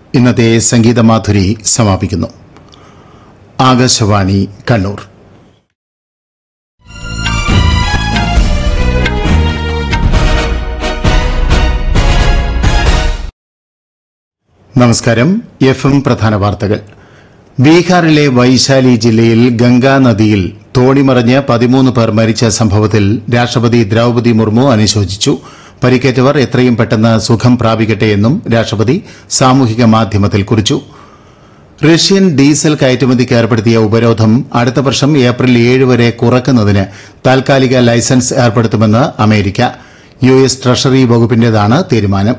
ഇന്നത്തെ സംഗീതമാധുരി സമാപിക്കുന്നു ആകാശവാണി കണ്ണൂർ നമസ്കാരം എഫ് എം പ്രധാന വാർത്തകൾ ബീഹാറിലെ വൈശാലി ജില്ലയിൽ ഗംഗാ നദിയിൽ തോണിമറിഞ്ഞ് പതിമൂന്ന് പേർ മരിച്ച സംഭവത്തിൽ രാഷ്ട്രപതി ദ്രൌപതി മുർമു അനുശോചിച്ചു പരിക്കേറ്റവർ എത്രയും പെട്ടെന്ന് സുഖം പ്രാപിക്കട്ടെയെന്നും രാഷ്ട്രപതി സാമൂഹിക മാധ്യമത്തിൽ കുറിച്ചു റഷ്യൻ ഡീസൽ കയറ്റുമതിക്ക് ഏർപ്പെടുത്തിയ ഉപരോധം അടുത്ത വർഷം ഏപ്രിൽ ഏഴ് വരെ കുറക്കുന്നതിന് താൽക്കാലിക ലൈസൻസ് ഏർപ്പെടുത്തുമെന്ന് അമേരിക്ക യു എസ് ട്രഷറി വകുപ്പിന്റേതാണ് തീരുമാനം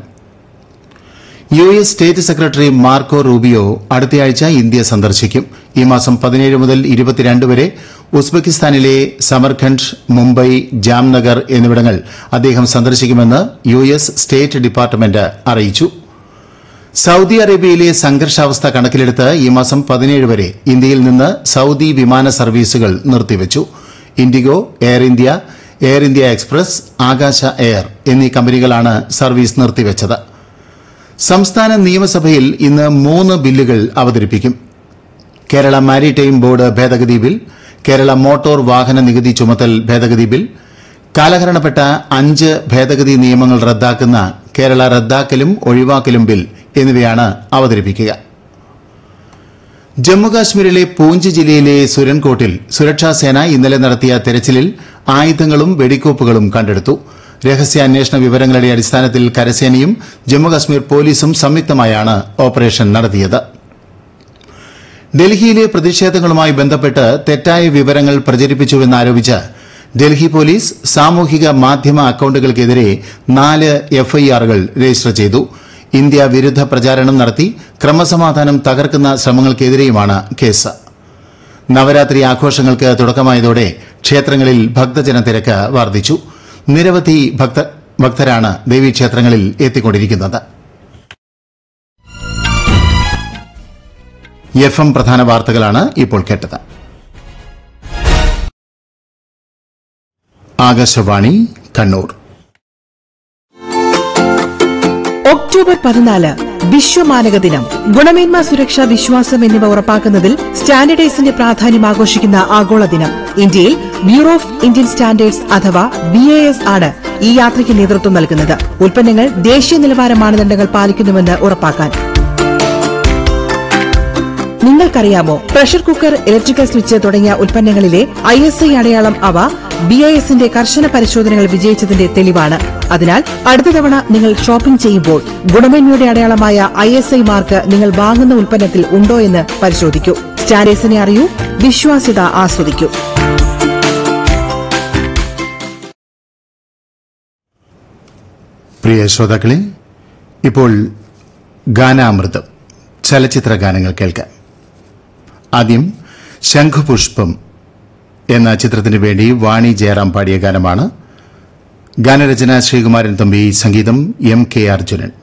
U S state secretary Marco Rubio അടുത്തയാഴ്ച ഇന്ത്യ സന്ദർശിക്കും ഈ മാസം പതിനേഴ് മുതൽ ഇരുപത്തിരണ്ട് വരെ ഉസ്ബെക്കിസ്ഥാനിലെ സമർഖണ്ഡ് മുംബൈ ജാംനഗർ എന്നിവിടങ്ങൾ അദ്ദേഹം സന്ദർശിക്കുമെന്ന് യു എസ് സ്റ്റേറ്റ് ഡിപ്പാർട്ട്മെന്റ് അറിയിച്ചു സൌദി അറേബ്യയിലെ സംഘർഷാവസ്ഥ കണക്കിലെടുത്ത് ഈ മാസം പതിനേഴ് വരെ ഇന്ത്യയിൽ നിന്ന് സൌദി വിമാന സർവീസുകൾ നിർത്തിവച്ചു IndiGo Air India Air India Express Akasa Air എന്നീ കമ്പനികളാണ് സർവീസ് നിർത്തിവച്ചത് സംസ്ഥാന നിയമസഭയിൽ ഇന്ന് മൂന്ന് ബില്ലുകൾ അവതരിപ്പിക്കും കേരള മാരിടൈം ബോർഡ് ഭേദഗതി ബിൽ കേരള മോട്ടോർ വാഹന നികുതി ചുമത്തൽ ഭേദഗതി ബിൽ കാലഹരണപ്പെട്ട അഞ്ച് ഭേദഗതി നിയമങ്ങൾ റദ്ദാക്കുന്ന കേരള റദ്ദാക്കലും ഒഴിവാക്കലും ബിൽ എന്നിവയാണ് അവതരിപ്പിക്കുക ജമ്മുകാശ്മീരിലെ പൂഞ്ച് ജില്ലയിലെ സുരൻകോട്ടിൽ സുരക്ഷാസേന ഇന്നലെ നടത്തിയ തെരച്ചിലിൽ ആയുധങ്ങളും വെടിക്കോപ്പുകളും കണ്ടെടുത്തു രഹസ്യാന്വേഷണ വിവരങ്ങളുടെ അടിസ്ഥാനത്തിൽ കരസേനയും ജമ്മുകാശ്മീർ പോലീസും സംയുക്തമായാണ് ഓപ്പറേഷൻ നടത്തിയത് ഡൽഹിയിലെ പ്രതിഷേധങ്ങളുമായി ബന്ധപ്പെട്ട് തെറ്റായ വിവരങ്ങൾ പ്രചരിപ്പിച്ചുവെന്നാരോപിച്ച് ഡൽഹി പോലീസ് സാമൂഹിക മാധ്യമ അക്കൌണ്ടുകൾക്കെതിരെ നാല് എഫ്ഐആറുകൾ രജിസ്റ്റർ ചെയ്തു ഇന്ത്യ വിരുദ്ധ പ്രചാരണം നടത്തി ക്രമസമാധാനം തകർക്കുന്ന ശ്രമങ്ങൾക്കെതിരെയുമാണ് കേസ് നവരാത്രി ആഘോഷങ്ങൾക്ക് തുടക്കമായതോടെ ക്ഷേത്രങ്ങളിൽ ഭക്തജന തിരക്ക് വർദ്ധിച്ചു നിരവധി ഭക്ത- ഭക്തരാണ് ദേവീക്ഷേത്രങ്ങളിൽ എത്തിക്കൊണ്ടിരിക്കുന്നത് എഫ് എം പ്രധാന വാർത്തകളാണ് ഇപ്പോൾ കേട്ടത് ആകാശവാണി കണ്ണൂർ ഒക്ടോബർ പതിനാല് വിശ്വമാനക ദിനം ഗുണമേന്മ സുരക്ഷ വിശ്വാസം എന്നിവ ഉറപ്പാക്കുന്നതിൽ സ്റ്റാൻഡേർഡൈസിന്റെ പ്രാധാന്യം ആഘോഷിക്കുന്ന ആഗോള ദിനം ഇന്ത്യയിൽ ബ്യൂറോ ഓഫ് ഇന്ത്യൻ സ്റ്റാൻഡേർഡ്സ് അഥവാ ബി എ എസ് ആണ് ഈ യാത്രയ്ക്ക് നേതൃത്വം നൽകുന്നത് ഉൽപ്പന്നങ്ങൾ ദേശീയ നിലവാര മാനദണ്ഡങ്ങൾ പാലിക്കുന്നുവെന്ന് ഉറപ്പാക്കാൻ നിങ്ങൾക്കറിയാമോ പ്രഷർ കുക്കർ ഇലക്ട്രിക്കൽ സ്വിച്ച് തുടങ്ങിയ ഉൽപ്പന്നങ്ങളിലെ ഐ എസ് ഐ അടയാളം അവ ബി ഐ എസിന്റെ കർശന പരിശോധനകൾ വിജയിച്ചതിന്റെ തെളിവാണ് അതിനാൽ അടുത്ത തവണ നിങ്ങൾ ഷോപ്പിംഗ് ചെയ്യുമ്പോൾ ഗുണമേന്മയുടെ അടയാളമായ ഐ എസ് ഐ മാർക്ക് നിങ്ങൾ വാങ്ങുന്ന ഉൽപ്പന്നത്തിൽ ഉണ്ടോ എന്ന് പരിശോധിക്കൂ സ്റ്റാൻഡേർഡ്സിനെ അറിയൂ വിശ്വാസ്യത ആസ്വദിക്കൂ പ്രിയ ശ്രോതാക്കളെ ഇപ്പോൾ ഗാനാമൃതം ചലച്ചിത്ര ഗാനങ്ങൾ കേൾക്കാം ആദ്യം ശംഖുപുഷ്പം എന്ന ചിത്രത്തിനു വേണ്ടി വാണി ജയറാം പാടിയ ഗാനമാണ് ഗാനരചന ശ്രീകുമാരൻ തമ്പി സംഗീതം എം കെ അർജുനൻ